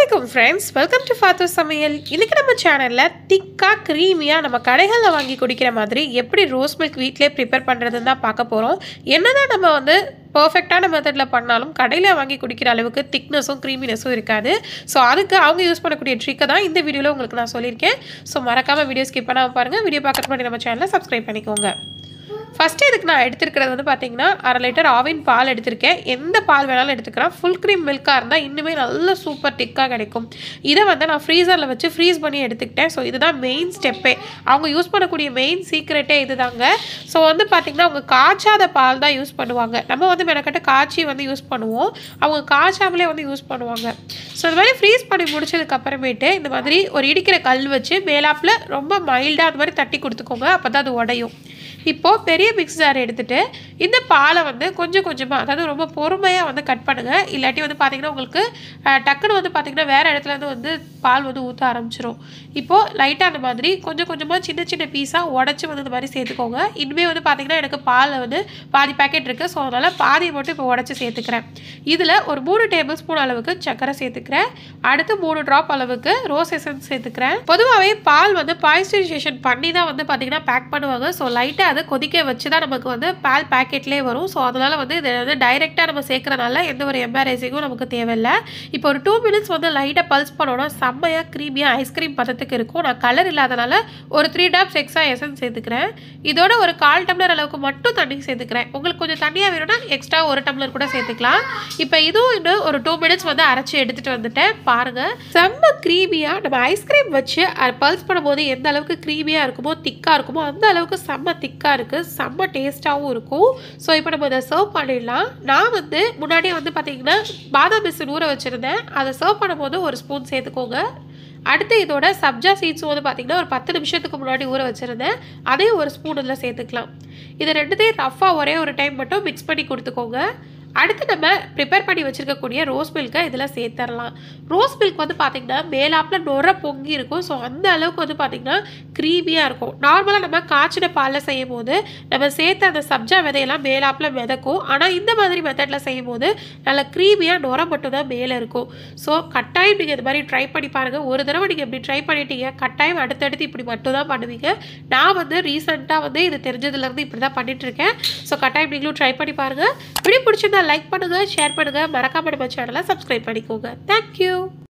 வணக்கம் friends welcome to ஃபாத்து சமையல் இன்றைக்கி நம்ம சேனலில் திக்காக க்ரீமியாக நம்ம கடைகளில் வாங்கி குடிக்கிற மாதிரி எப்படி ரோஸ் மில்க் வீட்டிலே ப்ரிப்பேர் பண்ணுறதுன்னு தான் பார்க்க போகிறோம் என்னதான் நம்ம வந்து பர்ஃபெக்டான மெத்தடில் பண்ணாலும் கடையில் வாங்கி குடிக்கிற அளவுக்கு திக்னஸும் க்ரீமினஸும் இருக்காது ஸோ அதுக்கு அவங்க யூஸ் பண்ணக்கூடிய ட்ரிக்கை தான் இந்த வீடியோவில் உங்களுக்கு நான் சொல்லியிருக்கேன் ஸோ மறக்காமல் வீடியோ ஸ்கிப் பண்ணாமல் பாருங்கள் வீடியோ பார்க்கறது முன்னாடி நம்ம சேனலை சப்ஸ்கிரைப் பண்ணிக்கோங்க ஃபஸ்ட்டு இதுக்கு நான் எடுத்துருக்கிறது வந்து பார்த்தீங்கன்னா அரை லிட்டர் ஆவின் பால் எடுத்திருக்கேன் எந்த பால் வேணாலும் எடுத்துக்கலாம் ஃபுல் க்ரீம் மில்காக இருந்தால் இன்னுமே நல்ல சூப்பர் திக்காக கிடைக்கும் இதை வந்து நான் ஃப்ரீசரில் வச்சு ஃப்ரீஸ் பண்ணி எடுத்துக்கிட்டேன் ஸோ இதுதான் மெயின் ஸ்டெப்பே அவங்க யூஸ் பண்ணக்கூடிய மெயின் சீக்ரெட்டே இதுதாங்க ஸோ வந்து பார்த்திங்கன்னா அவங்க காய்ச்சாத பால் தான் யூஸ் பண்ணுவாங்க நம்ம வந்து மெனக்கட்ட காய்ச்சி வந்து யூஸ் பண்ணுவோம் அவங்க காய்ச்சாமலே வந்து யூஸ் பண்ணுவாங்க ஸோ இந்த மாதிரி ஃப்ரீஸ் பண்ணி முடிச்சதுக்கு அப்புறமேட்டு இந்த மாதிரி ஒரு இடிக்கிற கல் வச்சு மேலாப்பில் ரொம்ப மைல்டாக அந்த மாதிரி தட்டி கொடுத்துக்கோங்க அப்போ தான் அது உடையும் இப்போது பெரிய மிக்ஸ் ஜார் எடுத்துகிட்டு இந்த பாலை வந்து கொஞ்சம் கொஞ்சமாக அதாவது ரொம்ப பொறுமையாக வந்து கட் பண்ணுங்கள் இல்லாட்டி வந்து பார்த்திங்கன்னா உங்களுக்கு அஹ், டக்குன்னு வந்து பார்த்திங்கன்னா வேறு இடத்துலேருந்து வந்து பால் வந்து ஊற்ற ஆரம்பிச்சிரும் இப்போது லைட்டாக அந்த மாதிரி கொஞ்சம் கொஞ்சமாக சின்ன சின்ன பீஸாக உடச்சி வந்து இந்த மாதிரி சேர்த்துக்கோங்க இனிமேல் வந்து பார்த்திங்கன்னா எனக்கு பால் வந்து பாதி பேக்கெட் இருக்குது ஸோ அதனால் பாதியை மட்டும் இப்போ உடச்சி சேர்த்துக்கிறேன் இதில் ஒரு மூணு டேபிள் ஸ்பூன் அளவுக்கு சர்க்கரை சேர்த்துக்கிறேன் அடுத்து மூணு ட்ராப் அளவுக்கு ரோஸ் எசன்ஸ் சேர்த்துக்கிறேன் பொதுவாகவே பால் வந்து பாய்ஸ்டரைசேஷன் பண்ணி தான் வந்து பார்த்திங்கன்னா பேக் பண்ணுவாங்க ஸோ லைட்டாக அதை கொதிக்க வச்சு தான் நமக்கு வந்து பால் பேக்கெட்லேயே வரும் ஸோ அதனால் வந்து இதை வந்து டைரெக்டாக நம்ம சேர்க்குறனால எந்த ஒரு எம்பாரேசிங்கும் நமக்கு தேவையில்லை இப்போ ஒரு டூ மினிட்ஸ் வந்து லைட்டாக பல்ஸ் பண்ணோன்னா செம்மையாக க்ரீமியாக ஐஸ்கிரீம் பதத்துக்கு இருக்கும் நான் கலர் இல்லாதனால ஒரு த்ரீ டாப்ஸ் எக்ஸ்ட்ரா எசன்ஸ் சேர்த்துக்கிறேன் இதோட ஒரு கால் டம்ளர் அளவுக்கு மட்டும் தண்ணி சேர்த்துக்கிறேன் உங்களுக்கு கொஞ்சம் தண்ணியாக வேணும்னா எக்ஸ்ட்ரா ஒரு டம்ளர் கூட சேர்த்துக்கலாம் இப்போ இதுவும் இன்னும் ஒரு டூ மினிட்ஸ் வந்து அரைச்சி எடுத்துகிட்டு வந்துட்டேன் பாருங்கள் செம்ம க்ரீமியாக நம்ம ஐஸ்கிரீம் வச்சு பல்ஸ் பண்ணும்போது எந்த அளவுக்கு க்ரீமியாக இருக்குமோ திக்காக இருக்குமோ அந்த அளவுக்கு செம்ம திக்காக இருக்குது செம்ம டேஸ்ட்டாகவும் இருக்கும் ஸோ இப்போ நம்ம இதை சர்வ் பண்ணிடலாம் நான் வந்து முன்னாடியே வந்து பார்த்தீங்கன்னா பாதாம் பிஸ்ன் ஊற வச்சுருந்தேன் அதை சர்வ் பண்ணும்போது ஒரு ஸ்பூன் சேர்த்துக்கோங்க அடுத்து இதோட சப்ஜா சீட்ஸும் வந்து பார்த்திங்கன்னா ஒரு பத்து நிமிஷத்துக்கு முன்னாடி ஊற வச்சுருந்தேன் அதையும் ஒரு ஸ்பூன் இதில் சேர்த்துக்கலாம் இதை ரெண்டுத்தையும் ரஃப்பாக ஒரே ஒரு டைம் மட்டும் மிக்ஸ் பண்ணி கொடுத்துக்கோங்க அடுத்து நம்ம ப்ரிப்பேர் பண்ணி வச்சுருக்கக்கூடிய ரோஸ் மில்கை இதில் சேர்த்துடலாம் ரோஸ் மில்க் வந்து பார்த்திங்கன்னா மேலாப்பில் நுர பொங்கி இருக்கும் ஸோ அந்த அளவுக்கு வந்து பார்த்திங்கன்னா க்ரீமியாக இருக்கும் நார்மலாக நம்ம காய்ச்சின பாலில் செய்யும் போது நம்ம சேர்த்த அந்த சப்ஜா விதையெல்லாம் மேலாப்பில் மிதக்கும் ஆனால் இந்த மாதிரி மெத்தடில் செய்யும் போது நல்லா க்ரீமியாக நுர மட்டும் தான் மேலே இருக்கும் ஸோ கட்டாயம் நீங்கள் இந்த மாதிரி ட்ரை பண்ணி பாருங்கள் ஒரு தடவை நீங்கள் இப்படி ட்ரை பண்ணிட்டீங்க கட்டாயம் அடுத்தடுத்து இப்படி மட்டும் தான் பண்ணுவீங்க நான் வந்து ரீசெண்டாக வந்து இது தெரிஞ்சதுலேருந்து இப்படி தான் பண்ணிகிட்ருக்கேன் ஸோ கட்டாயம் நீங்களும் ட்ரை பண்ணி பாருங்கள் வீடியோ பிடிச்சிருந்தா லைக் பண்ணுங்கள் ஷேர் பண்ணுங்கள் மறக்காம நம்ம சேனலை சப்ஸ்கிரைப் பண்ணிக்கோங்க தேங்க்யூ